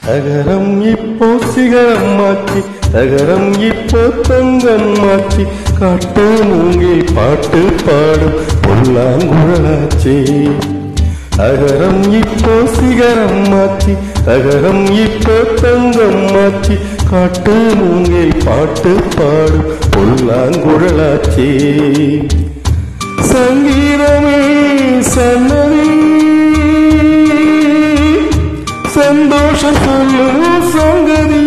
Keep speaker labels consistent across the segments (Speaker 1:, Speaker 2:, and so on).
Speaker 1: தகரம் இப்போ சிகரம் மாற்றி தகரம் இப்போ தங்கம் மாற்றி காட்டு மூங்கில் பாட்டு பாடும் பொல்லாங்குழலாச்சே தகரம் இப்போ சிகரம் மாற்றி தகரம் இப்போ தங்கம் மாற்றி காட்டு மூங்கில் பாட்டு பாடும் பொல்லாங்குழலாச்சே சங்கீதமே சன்னதி சந்தோஷம் சொல்லும் சங்கதி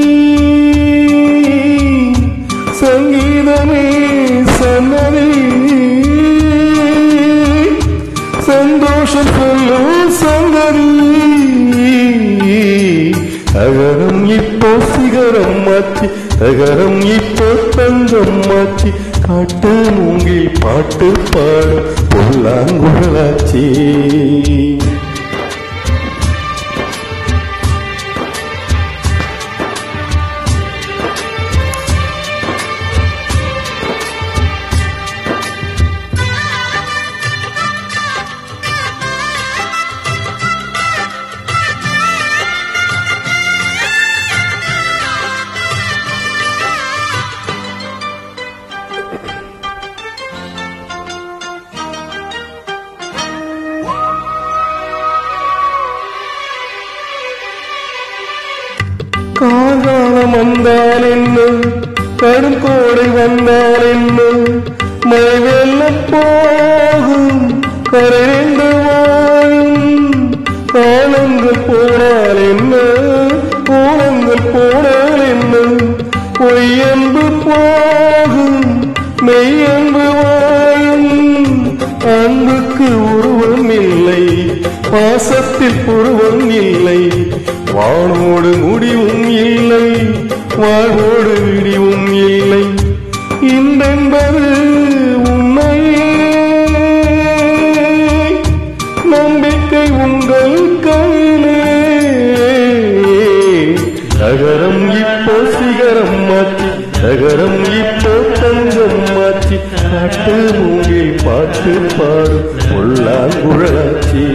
Speaker 1: சங்கீதமே சன்னதி சந்தோஷம் சொல்லும் சங்கதி அகரம் இப்போ சிகரம் மாற்றி அகரம் இப்போ தங்கம் மாற்றி காட்டு மூங்கில் பாட்டு பாடும் பொல்லாங்குழலாச்சி காகாலம் வந்தால் என்ன கடும் கோடை வந்தால் என்ன மழை வெள்ளம் போகும் கரைந்து வாழும் காலங்கள் போனால் என்ன கோலங்கள் போனால் என்ன பொய்யன்பு போகும் மெய்யன்பு வாழும் அன்புக்கு உருவம் இல்லை பாசத்தில் உருவம் இல்லை வானோடு முடிவும் இல்லை வாழ்வோடு விடிவும் இல்லை இன்றென்பது உண்மையே நம்பிக்கை உங்கள் கையிலே நகரம் இப்போ சிகரம் மாற்றி நகரம் இப்போ தங்கம் மாற்றி காட்டு மூங்கில் பாட்டு பாடும் பொல்லாங்குழலாச்சி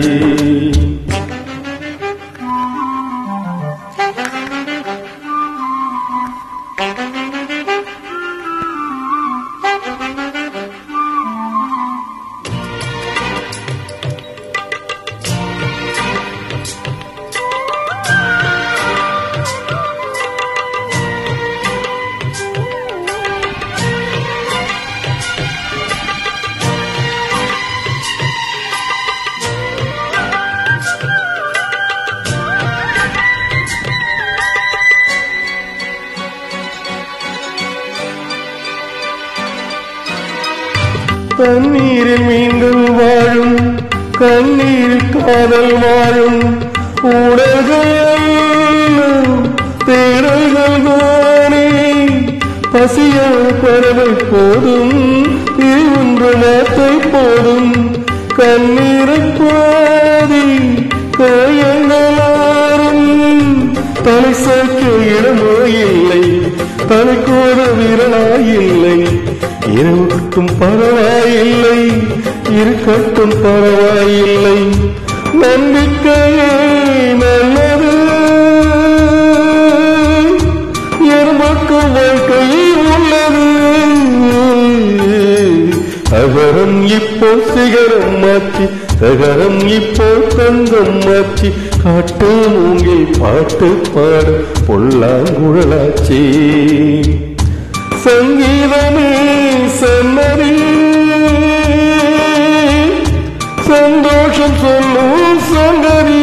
Speaker 1: தண்ணீரில் மீன்கள் வாழும் கண்ணீரில் காதல் வாழும் உடல்கள் எல்லாம் தேடல்கள் தானே பசியான பறவை போதும் தீவுன்ற வார்த்தை போதும் கண்ணீரை பாதி காயங்களாரும் தலை சாய்க்க இடமோ இல்லை தலைக்கோர விரலா இல்லை இருக்கட்டும் பரவாயில்லை இருக்கட்டும் பரவாயில்லை நம்பிக்கையே நல்லது எருமக்கு வாழ்க்கை உள்ளது அகரம் இப்போ சிகரம் மாற்றி தகரம் இப்போ தங்கம் மாற்றி காட்டு மூங்கில் பாட்டு பாடு பொல்லாங்குழலாச்சி சங்கீதமே சன்னதி சந்தோஷம் சொல்லும் சங்கதி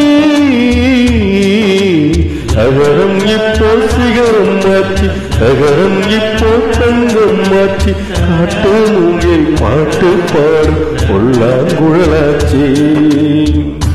Speaker 1: அகரம் இப்போ சிகரம் மாற்றி அகரம் இப்போ தங்கம் மாற்றி காட்டு மூங்கில் பாட்டு பாடு பொல்லாங்குழலாச்சி